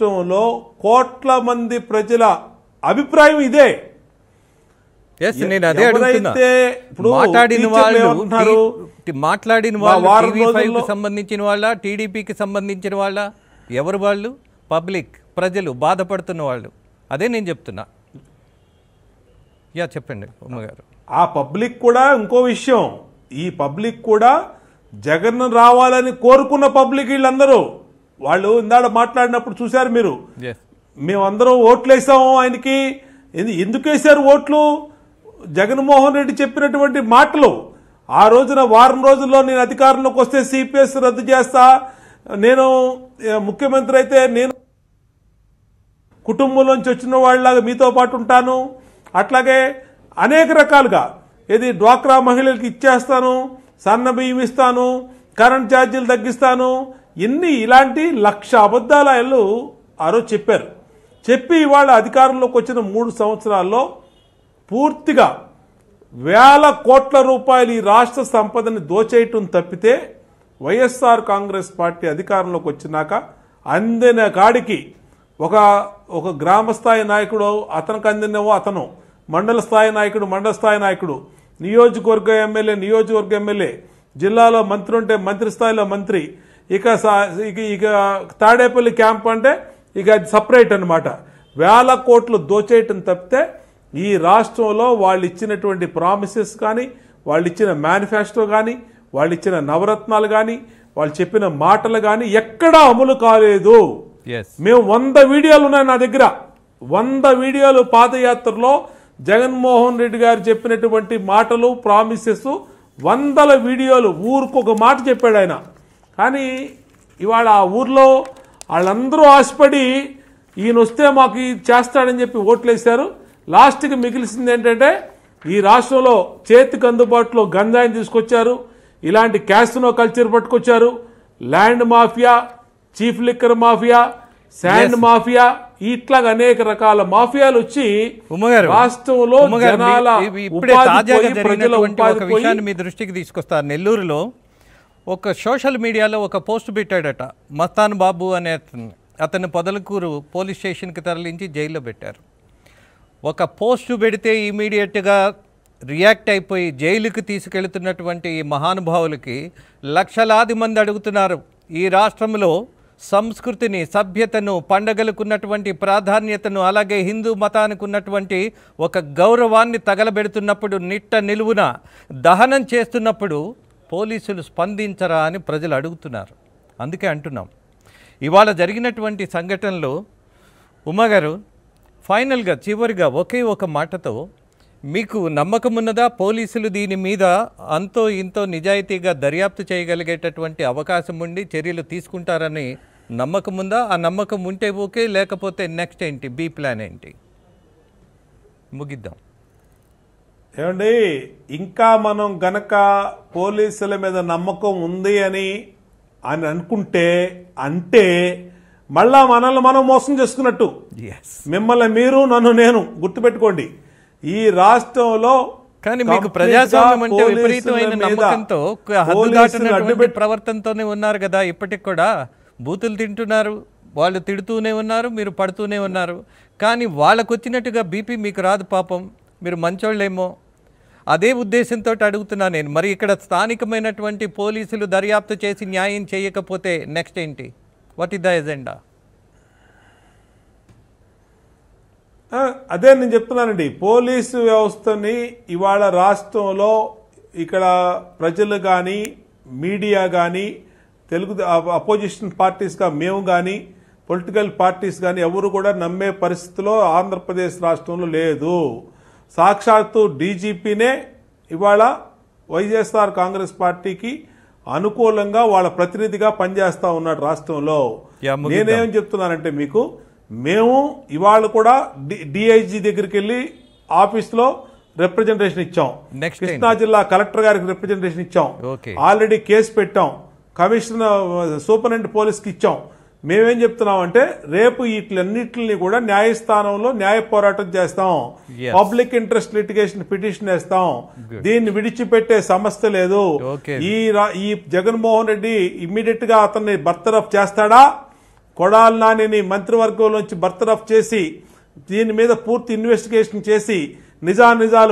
రాష్ట్రంలో కోట్ల మంది ప్రజల అభిప్రాయం ఇదే ఎస్ నేను అదే ఎవరైతే అడుగుతున్నా ఇప్పుడు మాట్లాడిన టీచర్లు వాళ్ళు ఏమంటున్నారు? టీ- మాట్లాడిన మా వాళ్ళు వారం టీవీ ఫైవ్ కి రోజుల్లో- సంబంధించిన వాళ్ళ టీడీపీకి సంబంధించిన వాళ్ళ ఎవరు వాళ్ళు పబ్లిక్ ప్రజలు బాధపడుతున్న వాళ్ళు అదే నేను చెప్తున్నా యా చెప్పండి ఉమ్మగారు ఆ పబ్లిక్ కూడా ఇంకో విషయం ఈ పబ్లిక్ కూడా జగన్ రావాలని కోరుకున్న పబ్లిక్ వీళ్ళందరూ వాళ్ళు ఇందాడ మాట్లాడినప్పుడు చూశారు మీరు ఎస్ మేమందరం ఓట్లు వేసాము ఆయనకి ఎందు- ఎందుకు వేశారు ఓట్లు జగన్మోహన్ రెడ్డి చెప్పినటువంటి మాటలు ఆ రోజున వారం రోజుల్లో నేను అధికారంలోకి వస్తే సిపిఎస్ రద్దు చేస్తా నేను ఏ, ముఖ్యమంత్రి అయితే నేను కుటుంబంలోంచి వచ్చిన వాళ్ళలాగా మీతో పాటు ఉంటాను అట్లాగే అనేక రకాలుగా ఇది డ్వాక్రా మహిళలకు ఇచ్చేస్తాను సన్న బియ్యం ఇస్తాను కరెంట్ ఛార్జీలు తగ్గిస్తాను ఇన్ని ఇలాంటి లక్ష అబద్ధాలు ఆయన ఆ రోజు చెప్పారు చెప్పి ఇవాళ అధికారంలోకి వచ్చిన మూడు సంవత్సరాల్లో పూర్తిగా వేల కోట్ల రూపాయలు ఈ రాష్ట్ర సంపదని దోచేయటం తప్పితే వైఎస్ఆర్ కాంగ్రెస్ పార్టీ అధికారంలోకి వచ్చినాక అందిన కాడికి ఒక ఒక గ్రామ స్థాయి నాయకుడు అతనికి అందినవో అతను మండల స్థాయి నాయకుడు మండల స్థాయి నాయకుడు నియోజకవర్గ ఎమ్మెల్యే నియోజకవర్గ ఎమ్మెల్యే జిల్లాలో మంత్రి ఉంటే మంత్రి స్థాయిలో మంత్రి ఇక సా- ఇక ఇక తాడేపల్లి క్యాంప్ అంటే ఇక అది సపరేట్ అన్నమాట వేల కోట్లు దోచేయటం తప్పితే ఈ రాష్ట్రంలో వాళ్ళు ఇచ్చినటువంటి ప్రామిసెస్ కానీ వాళ్ళు ఇచ్చిన మేనిఫెస్టో కానీ వాళ్ళు ఇచ్చిన నవరత్నాలు కానీ వాళ్ళు చెప్పిన మాటలు కానీ ఎక్కడా అమలు కాలేదు ఎస్ మేము వంద వీడియోలు ఉన్నాయి నా దగ్గర వంద వీడియోలు పాదయాత్రలో జగన్మోహన్ రెడ్డి గారు చెప్పినటువంటి మాటలు ప్రామిసెస్ వందల వీడియోలు ఊరికి ఒక మాట చెప్పాడు ఆయన కానీ ఇవాళ ఆ ఊర్లో వాళ్ళందరూ ఆశపడి ఈయన వస్తే మాకు ఇది చేస్తాడని చెప్పి ఓట్లేశారు లాస్ట్కి మిగిలిసింది ఏంటంటే ఈ రాష్ట్రంలో చేతికి అందుబాటులో గంజాయిని తీసుకొచ్చారు ఇలాంటి క్యాసినో కల్చర్ పట్టుకొచ్చారు land mafia chief liquor mafia sand mafia ఇట్లాగా అనేక రకాల మాఫియాలు వచ్చి ఉమ్మగారు రాష్ట్రంలో ఉమ్మగారు, మీ- జనాల ఇవి ఇప్పుడే ఉపాధి తాజాగా పోయి, ప్రజల జరిగినటువంటి ఉపాధి ఒక పోయి విషయాన్ని మీ దృష్టికి తీసుకొస్తారు నెల్లూరులో ఒక సోషల్ మీడియాలో ఒక పోస్ట్ పెట్టాడట మస్తాన్ బాబు అనే అతను అతన్ని పొదలకూరు పోలీస్ స్టేషన్కి తరలించి జైల్లో పెట్టారు ఒక పోస్టు పెడితే ఇమీడియట్గా రియాక్ట్ అయిపోయి జైలుకి తీసుకెళ్తున్నటువంటి ఈ మహానుభావులకి లక్షలాది మంది అడుగుతున్నారు ఈ రాష్ట్రంలో సంస్కృతిని సభ్యతను పండగలకున్నటువంటి ప్రాధాన్యతను అలాగే హిందూ మతానికి ఉన్నటువంటి ఒక గౌరవాన్ని తగలబెడుతున్నప్పుడు నిట్ట నిలువున దహనం చేస్తున్నప్పుడు పోలీసులు స్పందించరా అని ప్రజలు అడుగుతున్నారు అందుకే అంటున్నాం ఇవాళ జరిగినటువంటి సంఘటనలో ఉమ్మగారు ఫైనల్గా చివరిగా ఒకే ఒక మాటతో మీకు నమ్మకం ఉన్నదా పోలీసులు దీని మీద అంతో ఇంతో నిజాయితీగా దర్యాప్తు చేయగలిగేటటువంటి అవకాశం ఉండి చర్యలు తీసుకుంటారని నమ్మకం ఉందా ఆ నమ్మకం ఉంటే ఓకే లేకపోతే నెక్స్ట్ ఏంటి బి ప్లాన్ ఏంటి ముగిద్దాం ఏమండి ఇంకా మనం గనక పోలీసుల మీద నమ్మకం ఉంది అని అని అనుకుంటే అంటే మళ్ళా మనల్ని మనం మోసం చేసుకున్నట్టు ఎస్ మిమ్మల్ని మీరు నన్ను నేను గుర్తుపెట్టుకోండి ఈ రాష్ట్రంలో కానీ మీకు complete గా ప్రజాస్వామ్యం అంటే పోలీసుల విపరీతమైన మీద నమ్మకంతో ఒక హద్దు పోలీసులు దాటినటువంటి అడ్డుపెట్టి ప్రవర్తనతోనే ఉన్నారు కదా ఇప్పటికి కూడా బూతులు తింటున్నారు వాళ్ళు తిడుతూనే ఉన్నారు మీరు పడుతూనే ఉన్నారు కానీ వాళ్ళకు వచ్చినట్టుగా బీపీ మీకు రాదు పాపం మీరు మంచోళ్ళేమో అదే ఉద్దేశంతో అడుగుతున్నా నేను మరి ఇక్కడ స్థానికమైనటువంటి పోలీసులు దర్యాప్తు చేసి న్యాయం చేయకపోతే నెక్స్ట్ ఏంటి వాట్ ఇస్ ద ఎజెండా ఆ, అదే నేను చెప్తున్నానండి పోలీసు వ్యవస్థని ఇవాళ రాష్ట్రంలో ఇక్కడ ప్రజలు కానీ మీడియా కానీ తెలుగు అపోజిషన్ పార్టీస్గా మేము కానీ పొలిటికల్ పార్టీస్ కానీ ఎవరు కూడా నమ్మే పరిస్థితిలో ఆంధ్రప్రదేశ్ రాష్ట్రంలో లేదు సాక్షాత్తు డీజీపీనే ఇవాళ వైఎస్ఆర్ కాంగ్రెస్ పార్టీకి అనుకూలంగా వాళ్ళ ప్రతినిధిగా పనిచేస్తా ఉన్నాడు రాష్ట్రంలో యా, ముగిద్దాం. నేనేం చెప్తున్నానంటే మీకు మేము ఇవాళ కూడా డిఐజీ దగ్గరికి వెళ్ళి ఆఫీస్లో రిప్రజెంటేషన్ ఇచ్చాం Next కృష్ణా జిల్లా కలెక్టర్ గారికి రిప్రజెంటేషన్ ఇచ్చాం Okay. ఆల్రెడీ కేసు పెట్టాం కమిషనర్ సూపరింటెండెంట్ పోలీస్కి ఇచ్చాం మేమేం చెప్తున్నామంటే రేపు వీటిలన్నిటిని కూడా న్యాయస్థానంలో న్యాయ పోరాటం చేస్తాం Yes. Public interest litigation petition వేస్తాం దీన్ని విడిచిపెట్టే సమస్య లేదు Okay. ఈ రా- ఈ జగన్మోహన్ రెడ్డి ఇమ్మీడియట్ గా అతన్ని బర్తరఫ్ చేస్తాడా కొడాల్ నానిని మంత్రివర్గంలోంచి బర్తరఫ్ చేసి దీని మీద పూర్తి ఇన్వెస్టిగేషన్ చేసి నిజానిజాలు